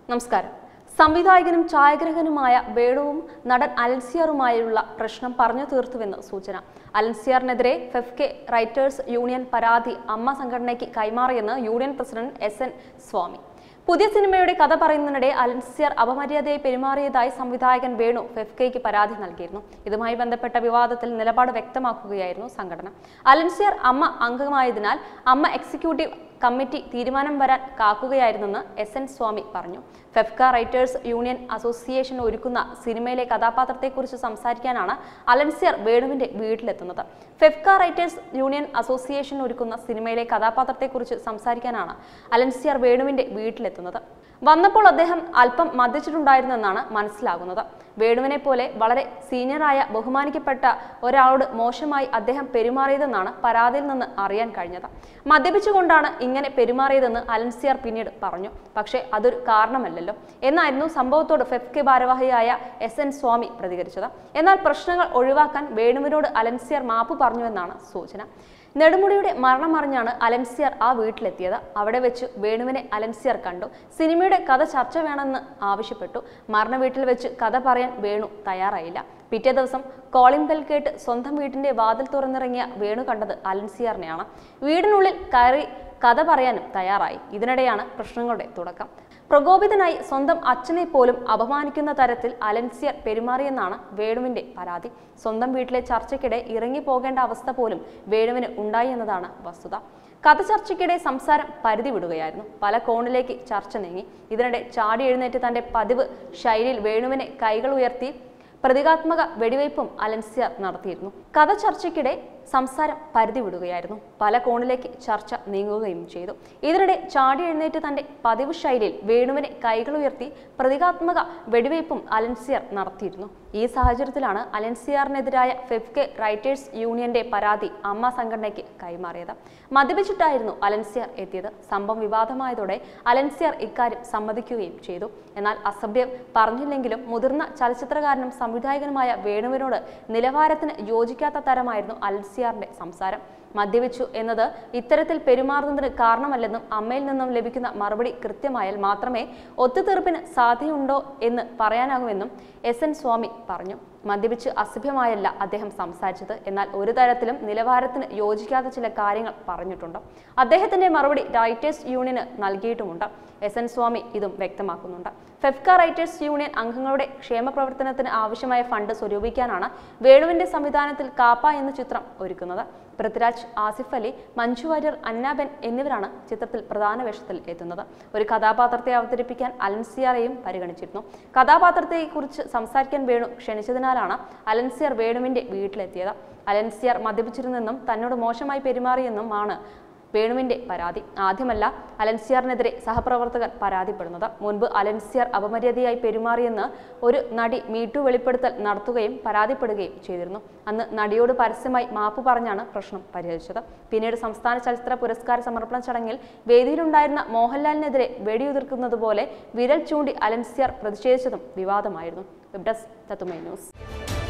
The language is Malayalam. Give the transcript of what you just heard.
നമസ്കാരം സംവിധായകനും ഛായാഗ്രഹനുമായ വേണുവും നടൻ അലൻസിയറുമായുള്ള പ്രശ്നം പറഞ്ഞു തീർത്തുവെന്ന് സൂചന അലൻസിയറിനെതിരെ ഫെഫ്കെ റൈറ്റേഴ്സ് യൂണിയൻ പരാതി അമ്മ സംഘടനയ്ക്ക് കൈമാറിയെന്ന് union president S N Swamy പുതിയ സിനിമയുടെ കഥ പറയുന്നതിനിടെ അലൻസിയർ അപമര്യാദയായി പെരുമാറിയതായി സംവിധായകൻ വേണു ഫെഫ്കെയ്ക്ക് പരാതി നൽകിയിരുന്നു ഇതുമായി ബന്ധപ്പെട്ട വിവാദത്തിൽ നിലപാട് വ്യക്തമാക്കുകയായിരുന്നു സംഘടന അലൻസിയർ അമ്മ അംഗമായതിനാൽ അമ്മ എക്സിക്യൂട്ടീവ് കമ്മിറ്റി തീരുമാനം വരാൻ കാക്കുകയായിരുന്നെന്ന് എസ് എൻ സ്വാമി പറഞ്ഞു ഫെഫ്ക റൈറ്റേഴ്സ് യൂണിയൻ അസോസിയേഷൻ ഒരുക്കുന്ന സിനിമയിലെ കഥാപാത്രത്തെക്കുറിച്ച് സംസാരിക്കാനാണ് അലൻസിയർ വേണുവിന്റെ വീട്ടിലെത്തുന്നത് ഫെഫ്ക റൈറ്റേഴ്സ് യൂണിയൻ അസോസിയേഷൻ ഒരുക്കുന്ന സിനിമയിലെ കഥാപാത്രത്തെക്കുറിച്ച് സംസാരിക്കാനാണ് അലൻസിയർ വേണുവിന്റെ വീട്ടിലെത്തുന്നത് വന്നപ്പോൾ അദ്ദേഹം അല്പം മദ്യച്ചിട്ടുണ്ടായിരുന്നെന്നാണ് മനസ്സിലാകുന്നത് വേണുവിനെ പോലെ വളരെ സീനിയറായ ബഹുമാനിക്കപ്പെട്ട ഒരാളോട് മോശമായി അദ്ദേഹം പെരുമാറിയതെന്നാണ് പരാതിയിൽ നിന്ന് അറിയാൻ കഴിഞ്ഞത് മദ്യപിച്ചുകൊണ്ടാണ് ഇങ്ങനെ പെരുമാറിയതെന്ന് അലൻസിയർ പിന്നീട് പറഞ്ഞു പക്ഷേ അതൊരു കാരണമല്ലല്ലോ എന്നായിരുന്നു സംഭവത്തോട് ഫെഫ്കെ ഭാരവാഹിയായ എസ് എൻ സ്വാമി പ്രതികരിച്ചത് എന്നാൽ പ്രശ്നങ്ങൾ ഒഴിവാക്കാൻ വേണുവിനോട് അലൻസിയർ മാപ്പ് പറഞ്ഞുവെന്നാണ് സൂചന നെടുമുടിയുടെ മരണമറിഞ്ഞാണ് അലൻസിയർ ആ വീട്ടിലെത്തിയത് അവിടെ വെച്ച് വേണുവിനെ അലൻസിയർ കണ്ടു സിനിമയുടെ കഥ ചർച്ച വേണമെന്ന് ആവശ്യപ്പെട്ടു മരണ വീട്ടിൽ വെച്ച് കഥ പറയാൻ വേണു തയ്യാറായില്ല പിറ്റേ ദിവസം കോളിംഗ് ബെൽ കേട്ട് സ്വന്തം വീടിന്റെ വാതിൽ തുറന്നിറങ്ങിയ വേണു കണ്ടത് അലൻസിയറിനെയാണ് വീടിനുള്ളിൽ കയറി കഥ പറയാനും തയ്യാറായി ഇതിനിടെയാണ് പ്രശ്നങ്ങളുടെ തുടക്കം പ്രകോപിതനായി സ്വന്തം അച്ഛനെ പോലും അപമാനിക്കുന്ന തരത്തിൽ അലൻസിയർ പെരുമാറിയെന്നാണ് വേണുവിന്റെ പരാതി സ്വന്തം വീട്ടിലെ ചർച്ചയ്ക്കിടെ ഇറങ്ങി പോകേണ്ട അവസ്ഥ പോലും വേണുവിന് ഉണ്ടായി എന്നതാണ് വസ്തുത കഥ ചർച്ചയ്ക്കിടെ സംസാരം പരിധി വിടുകയായിരുന്നു പല കോണിലേക്ക് ചർച്ച നീങ്ങി ഇതിനിടെ ചാടി എഴുന്നേറ്റ് തന്റെ പതിവ് ശൈലിയിൽ വേണുവിനെ കൈകൾ ഉയർത്തി പ്രതീകാത്മക വെടിവയ്പും അലൻസിയർ നടത്തിയിരുന്നു കഥ ചർച്ചയ്ക്കിടെ സംസാരം പരിധി വിടുകയായിരുന്നു പല കോണിലേക്ക് ചർച്ച നീങ്ങുകയും ചെയ്തു ഇതിനിടെ ചാടി എഴുന്നേറ്റ് തന്റെ പതിവ് ശൈലിയിൽ വേണുവിനെ കൈകൾ ഉയർത്തി പ്രതീകാത്മക വെടിവയ്പും അലൻസിയർ നടത്തിയിരുന്നു ഈ സാഹചര്യത്തിലാണ് അലൻസിയറിനെതിരായ ഫെഫ്കെ റൈറ്റേഴ്സ് യൂണിയന്റെ പരാതി അമ്മ സംഘടനയ്ക്ക് കൈമാറിയത് മദ്യപിച്ചിട്ടായിരുന്നു അലൻസിയർ എത്തിയത് സംഭവം വിവാദമായതോടെ അലൻസിയർ ഇക്കാര്യം സമ്മതിക്കുകയും ചെയ്തു എന്നാൽ അസഭ്യം പറഞ്ഞില്ലെങ്കിലും മുതിർന്ന ചലച്ചിത്രകാരനും സംവിധായകനുമായ വേണുവിനോട് നിലവാരത്തിന് യോജിക്കാത്ത തരമായിരുന്നു അലൻസിയറിന്റെ സംസാരം മദ്യപിച്ചു എന്നത് ഇത്തരത്തിൽ പെരുമാറുന്നതിന് കാരണമല്ലെന്നും അമ്മയിൽ നിന്നും ലഭിക്കുന്ന മറുപടി കൃത്യമായാൽ മാത്രമേ ഒത്തുതീർപ്പിന് സാധ്യതയുണ്ടോ എന്ന് പറയാനാകുമെന്നും എസ് എൻ സ്വാമി പറഞ്ഞു മദ്യപിച്ച് അസഭ്യമായല്ല അദ്ദേഹം സംസാരിച്ചത് എന്നാൽ ഒരു തരത്തിലും നിലവാരത്തിന് യോജിക്കാത്ത ചില കാര്യങ്ങൾ പറഞ്ഞിട്ടുണ്ട് അദ്ദേഹത്തിന്റെ മറുപടി റൈറ്റേഴ്സ് യൂണിയന് നൽകിയിട്ടുമുണ്ട് എസ് എൻ സ്വാമി ഇതും വ്യക്തമാക്കുന്നുണ്ട് ഫെഫ്ക റൈറ്റേഴ്സ് യൂണിയൻ അംഗങ്ങളുടെ ക്ഷേമ പ്രവർത്തനത്തിന് ആവശ്യമായ ഫണ്ട് സ്വരൂപിക്കാനാണ് വേണുവിന്റെ സംവിധാനത്തിൽ കാപ്പ എന്ന ചിത്രം ഒരുക്കുന്നത് പൃഥ്വിരാജ് ആസിഫ് അലി മഞ്ജു വാര്യർ അന്നാബെൻ എന്നിവരാണ് ചിത്രത്തിൽ പ്രധാന വേഷത്തിൽ എത്തുന്നത് ഒരു കഥാപാത്രത്തെ അവതരിപ്പിക്കാൻ അലൻസിയറെയും പരിഗണിച്ചിരുന്നു കഥാപാത്രത്തെക്കുറിച്ച് സംസാരിക്കാൻ വേണു ക്ഷണിച്ചതിനാലാണ് അലൻസിയർ വേണുവിന്റെ വീട്ടിലെത്തിയത് അലൻസിയർ മദ്യപിച്ചിരുന്നെന്നും തന്നോട് മോശമായി പെരുമാറിയെന്നും ആണ് വേണുവിന്റെ പരാതി ആദ്യമല്ല അലൻസിയറിനെതിരെ സഹപ്രവർത്തകർ പരാതിപ്പെടുന്നത് മുൻപ് അലൻസിയർ അപമര്യാദയായി പെരുമാറിയെന്ന് ഒരു നടി മീട്ടു വെളിപ്പെടുത്തൽ നടത്തുകയും പരാതിപ്പെടുകയും ചെയ്തിരുന്നു അന്ന് നടിയോട് പരസ്യമായി മാപ്പ് പറഞ്ഞാണ് പ്രശ്നം പരിഹരിച്ചത് പിന്നീട് സംസ്ഥാന ചലച്ചിത്ര പുരസ്കാര സമർപ്പണ ചടങ്ങിൽ വേദിയിലുണ്ടായിരുന്ന മോഹൻലാലിനെതിരെ വെടിയുതിർക്കുന്നത് പോലെ വിരൽ ചൂണ്ടി അലൻസിയർ പ്രതിഷേധിച്ചതും വിവാദമായിരുന്നു വെബ് ഡെസ്ക് തത്തുമൈ ന്യൂസ്